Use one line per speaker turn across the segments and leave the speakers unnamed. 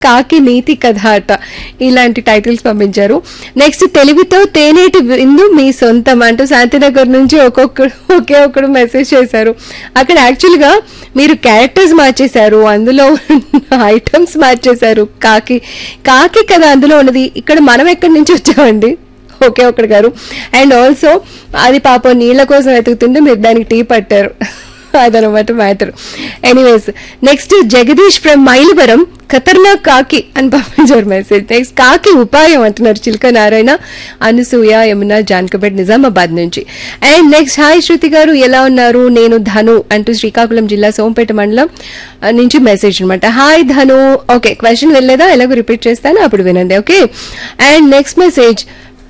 కాకి నీతి కథ అట ఇలాంటి టైటిల్స్ పంపించారు నెక్స్ట్ తెలివితో తేనేటి విందు మీ సొంతం అంటూ శాంతినగర్ నుంచి ఒక్కొక్కడు ఒకే ఒక్కడు మెసేజ్ చేశారు అక్కడ యాక్చువల్ గా మీరు క్యారెక్టర్స్ మార్చేశారు అందులో ఐటమ్స్ మార్చేశారు కాకి కాకి కదా అందులో ఉన్నది ఇక్కడ మనం ఎక్కడి నుంచి వచ్చామండి ఓకే ఒకటి గారు అండ్ ఆల్సో అది పాపం నీళ్ళ కోసం వెతుకుతుంటే మీరు దానికి టీ పట్టారు అదనమాట matter anyways next Jagadish from Mylavaram ఖతర్నాక్ కాకి అని పంపించారు మెసేజ్ నెక్స్ట్ కాకి ఉపాయం అంటున్నారు చిల్క నారాయణ అనసూయ యమున జాన్కబెట్ నిజామాబాద్ నుంచి అండ్ నెక్స్ట్ హాయ్ శృతి గారు ఎలా ఉన్నారు నేను ధను అంటూ శ్రీకాకుళం జిల్లా సోంపేట మండలం ఆ, నుంచి మెసేజ్ అనమాట హాయ్ ధను ఓకే క్వశ్చన్ వెళ్ళలేదా ఎలాగో రిపీట్ చేస్తాను అప్పుడు వినండి ఓకే అండ్ నెక్స్ట్ మెసేజ్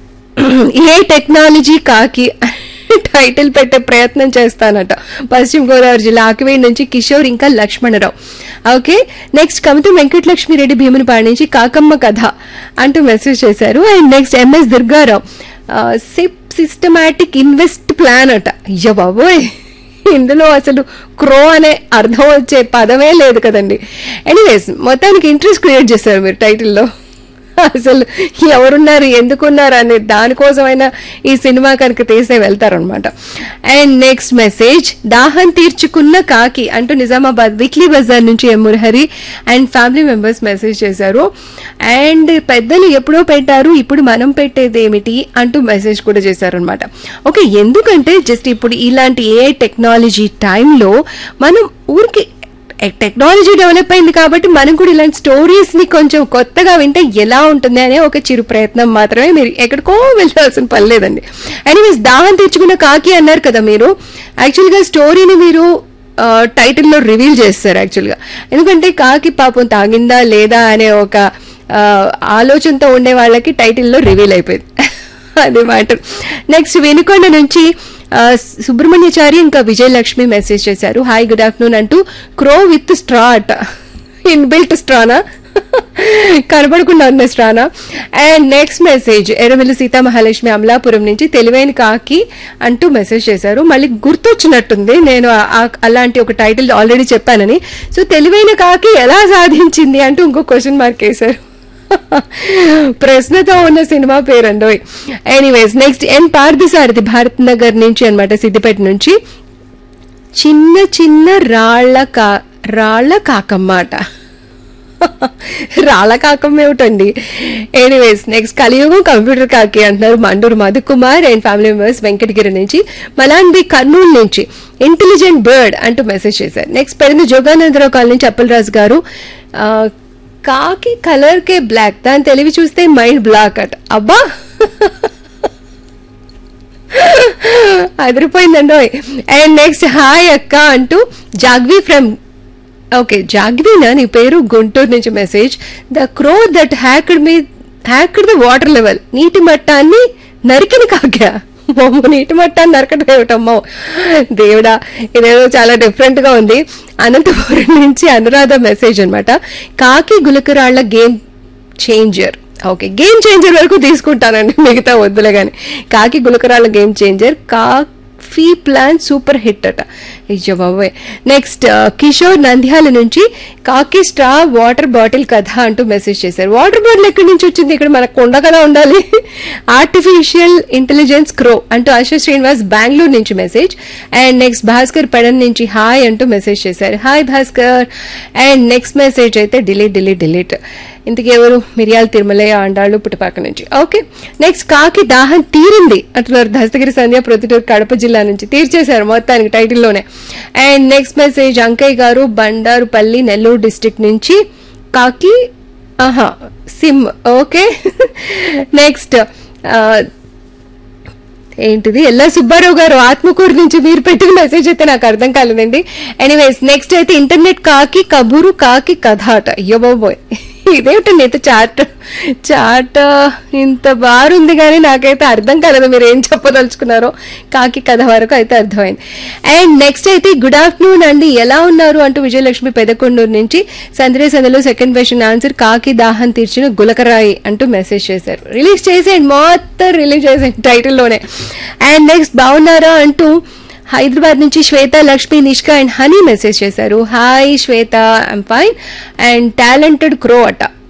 ఏ టెక్నాలజీ కాకి టైటిల్ పెట్టే ప్రయత్నం చేస్తానట పశ్చిమ గోదావరి జిల్లా ఆకివేడి నుంచి కిషోర్ ఇంకా లక్ష్మణరావు ఓకే నెక్స్ట్ కమితం వెంకటలక్ష్మి రెడ్డి భీమునిపాడు నుంచి కాకమ్మ కథ అంటూ మెసేజ్ చేశారు and next MS Durgarao SIP systematic invest plan అట అయ్యో బాబోయ్ ఇందులో అసలు క్రో అనే అర్థం వచ్చే పదమే లేదు కదండి ఎనీవేస్ మొత్తానికి ఇంట్రెస్ట్ క్రియేట్ చేశారు మీరు టైటిల్లో అసలు ఎవరున్నారు ఎందుకున్నారు అనే దానికోసమైనా ఈ సినిమా కనుక తీసే వెళ్తారనమాట అండ్ నెక్స్ట్ మెసేజ్ దాహం తీర్చుకున్న కాకి అంటూ నిజామాబాద్ వీక్లీ బజార్ నుంచి M Murahari and family members message చేశారు అండ్ పెద్దలు ఎప్పుడో పెట్టారు ఇప్పుడు మనం పెట్టేది ఏమిటి అంటూ మెసేజ్ కూడా చేశారనమాట ఓకే ఎందుకంటే జస్ట్ ఇప్పుడు ఇలాంటి ఏ టెక్నాలజీ టైంలో మనం ఊరికి టెక్నాలజీ డెవలప్ అయింది కాబట్టి మనం కూడా ఇలాంటి స్టోరీస్ ని కొంచెం కొత్తగా వింటే ఎలా ఉంటుంది అనే ఒక చిరు ప్రయత్నం మాత్రమే మీరు ఎక్కడికో వెళ్ళాల్సిన పని లేదండి ఎనీవేస్ దాహం తెచ్చుకున్న కాకి అన్నారు కదా మీరు యాక్చువల్గా స్టోరీని మీరు ఆ, టైటిల్లో రివీల్ చేస్తారు యాక్చువల్గా ఎందుకంటే కాకి పాపం తాగిందా లేదా అనే ఒక ఆ, ఆలోచనతో ఉండే వాళ్ళకి టైటిల్లో రివీల్ అయిపోయింది అది మాట నెక్స్ట్ వినుకొండ నుంచి ఆ, సుబ్రహ్మణ్యచారి ఇంకా విజయలక్ష్మి మెసేజ్ చేశారు హాయ్ గుడ్ ఆఫ్టర్నూన్ అంటూ క్రో విత్ స్ట్రా అట ఇన్బిల్ట్ స్ట్రానా కనబడకుండా ఉన్న స్ట్రానా and next message Errammilli Seetha Mahalakshmi Amalapuram నుంచి తెలివైన కాకి అంటూ మెసేజ్ చేశారు మళ్ళీ గుర్తొచ్చినట్టుంది నేను ఆ- ఆ- అలాంటి ఒక టైటిల్ ఆల్రెడీ చెప్పానని సో తెలివైన కాకి ఎలా సాధించింది అంటూ ఇంకో క్వశ్చన్ మార్క్ వేశారు ప్రశ్నతో ఉన్న సినిమా పేరండోయ్ anyways next N Parthasarathi Bharat Nagar నుంచి అన్నమాట సిద్దిపేట నుంచి చిన్న చిన్న రాళ్ల కా రాళ్ల కాకమ్మ అట రాళ్ళ కాకమ్మ ఏమిటండి ఎనీవేస్ నెక్స్ట్ కలియుగం కంప్యూటర్ కాకి అంటున్నారు Manduru Madhukumar and family members Venkatagiri నుంచి మలాన్బి కర్నూలు నుంచి ఇంటెలిజెంట్ బర్డ్ అంటూ మెసేజ్ చేశారు నెక్స్ట్ పెరిగిన జోగానందరావు కాలనీ నుంచి అప్పలరాజు గారు ఆ, కాకి కలర్ కే బ్లాక్ దాని తెలివి చూస్తే మైండ్ బ్లాక్ అట అబ్బా అదిరిపోయిందండి అండ్ నెక్స్ట్ హాయ్ అక్క అంటూ జాగ్వి ఫ్రమ్ ఓకే జాగ్వీనా నీ పేరు గుంటూరు నుంచి message the crow that hacked me hacked the water level నీటి మట్టాన్ని నరికిన కాకా మమ్మ నీటి మట్టాన్ని నరకడం ఏమిటమ్మో దేవుడా ఇదేదో చాలా డిఫరెంట్ గా ఉంది అనంతపురం నుంచి అనురాధ మెసేజ్ అన్నమాట కాకి గులకరాళ్ల game changer okay game changer వరకు తీసుకుంటానండి మిగతా వద్దులే కానీ కాకి గులకరాళ్ళ game changer coffee plan super hit అట అయ్యో బాబోయ్ నెక్స్ట్ కిషోర్ నంద్యాల నుంచి కాకి స్ట్రా వాటర్ బాటిల్ కథ అంటూ మెసేజ్ చేశారు వాటర్ బాటిల్ ఎక్కడి నుంచి వచ్చింది ఇక్కడ మనకు కొండ కదా ఉండాలి ఆర్టిఫిషియల్ ఇంటెలిజెన్స్ క్రో అంటూ ఆశా శ్రీనివాస్ బెంగళూరు నుంచి message and next Bhaskar Pedana నుంచి హాయ్ అంటూ మెసేజ్ చేశారు hi Bhaskar and next message అయితే డిలీట్ డిలీట్ డిలీట్ ఇంతకీ ఎవరు మిరియాల తిరుమలయ్య ఆండాళ్ళు పుట్టపాక నుంచి ఓకే నెక్స్ట్ కాకి దాహం తీరింది అంటున్నారు దస్తగిరి సంధ్య ప్రొద్దుటూరు కడప జిల్లా నుంచి తీర్చేశారు మొత్తానికి టైటిల్లోనే అండ్ నెక్స్ట్ మెసేజ్ అంకయ్య గారు బండారుపల్లి నెల్లూరు డిస్ట్రిక్ట్ నుంచి కాకి ఆహా సిమ్ ఓకే నెక్స్ట్ ఏంటిది ఎల్లా సుబ్బారావు గారు ఆత్మకూరు నుంచి మీరు పెట్టిన మెసేజ్ అయితే నాకు అర్థం కాలేదండి ఎనీవేస్ నెక్స్ట్ అయితే ఇంటర్నెట్ కాకి కబూరు కాకి కథ అట అయ్యో బాబోయ్ ఇదేమిటండి ఇంత చాట్ చాట్ ఇంత బారుంది కానీ నాకైతే అర్థం కాలేదు మీరు ఏం చెప్పదలుచుకున్నారో కాకి కథ వరకు అయితే అర్థమైంది అండ్ నెక్స్ట్ అయితే గుడ్ ఆఫ్టర్నూన్ అండి ఎలా ఉన్నారు అంటూ విజయలక్ష్మి పెదకొండూరు నుంచి సందరే సందలో సెకండ్ క్వశ్చన్ ఆన్సర్ కాకి దాహం తీర్చిన గులకరాయి అంటూ మెసేజ్ చేశారు రిలీజ్ చేసేయండి మొత్తం రిలీజ్ చేసేయండి టైటిల్లోనే అండ్ నెక్స్ట్ బాగున్నారా అంటూ హైదరాబాద్ నుంచి Swetha Lakshmi Nishka and honey message చేశారు hi Swetha I'm fine and talented crow అట